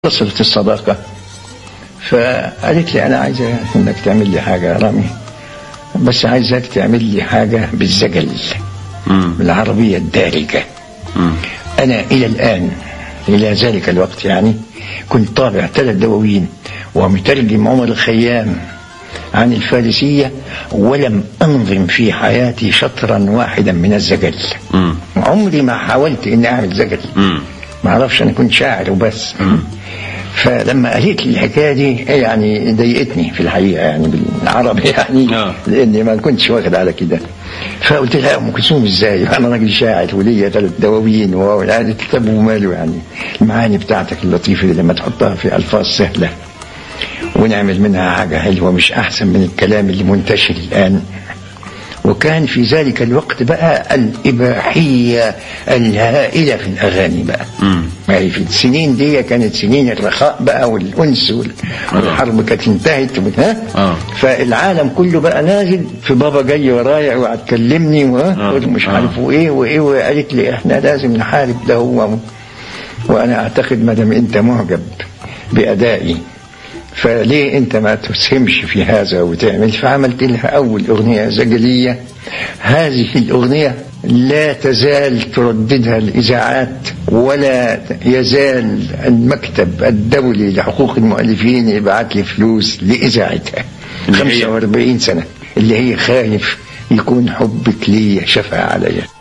وصلت الصداقة فقالت لي أنا عايزة إنك تعمل لي حاجة يا رامي بس عايزك تعمل لي حاجة بالزجل مم. بالعربية الدارجة مم. أنا إلى الآن إلى ذلك الوقت يعني كنت طابع ثلاث دواوين ومترجم عمر الخيام عن الفارسية ولم أنظم في حياتي شطرا واحدا من الزجل مم. عمري ما حاولت إني أعمل زجل مم. ما اعرفش انا كنت شاعر وبس فلما قالت لي الحكايه دي يعني ضايقتني في الحقيقه يعني بالعربي يعني آه. لاني ما كنتش واخد على كده فقلت لها ام كلثوم ازاي انا راجل شاعر وليا ثلاث دواوين وقالت كتاب وماله يعني المعاني بتاعتك اللطيفه دي لما تحطها في الفاظ سهله ونعمل منها حاجه حلوه مش احسن من الكلام اللي منتشر الان وكان في ذلك الوقت بقى الإباحية الهائلة في الأغاني بقى مم. ما هي في السنين دي كانت سنين الرخاء بقى والأنس وال- والحرب كانت انتهت وال- ها آه. فالعالم كله بقى نازل في بابا جاي ورايا وهتكلمني آه. ومش آه. عارف ايه وايه وقالت لي احنا لازم نحارب ده هو وانا اعتقد ما دام انت معجب بادائي فليه انت ما تسهمش في هذا وتعمل فعملت لها اول اغنيه زجليه هذه الاغنيه لا تزال ترددها الاذاعات ولا يزال المكتب الدولي لحقوق المؤلفين يبعت لي فلوس لاذاعتها اللي هي؟ 45 سنه اللي هي خايف يكون حبك لي شفع عليا